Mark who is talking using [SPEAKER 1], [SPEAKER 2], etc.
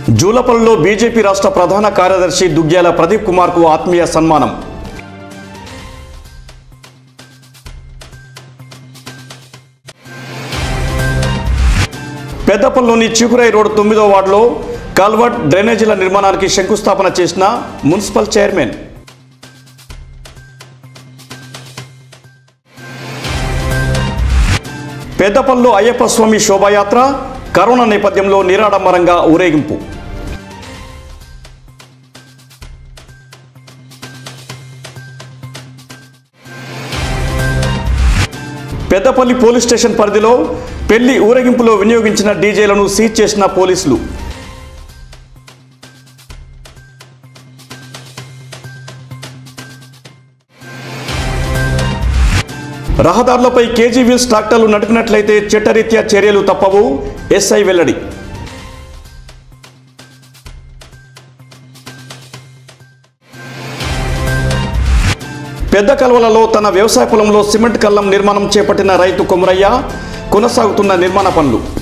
[SPEAKER 1] జూలపల్లిలో BJP రాష్ట్ర ప్రధాన కార్యదర్శి దుగ్గ్యాల ప్రదీప్ కుమార్కు ఆత్మీయ సన్మానం పెద్దపల్లిలోని చికురై రోడ్ తొమ్మిదో వార్డులో కల్వర్ట్ డ్రైనేజీల నిర్మాణానికి శంకుస్థాపన చేసిన మున్సిపల్ చైర్మన్ పెద్దపల్లిలో అయ్యప్ప స్వామి శోభాయాత్ర కరోనా నేపథ్యంలో నిరాడంబరంగా ఊరేగింపు పెద్దపల్లి పోలీస్ స్టేషన్ పరిధిలో పెళ్లి ఊరేగింపులో వినియోగించిన డీజేలను సీజ్ చేసిన పోలీసులు రహదారులపై కేజీ వీల్స్ ట్రాక్టర్లు నడిపినట్లయితే చట్టరీత్యా చర్యలు తప్పవు ఎస్ఐ వెల్లడి పెద్ద కల్వలలో తన వ్యవసాయ పొలంలో సిమెంట్ కల్లం నిర్మాణం చేపట్టిన రైతు కొమరయ్య కొనసాగుతున్న నిర్మాణ పనులు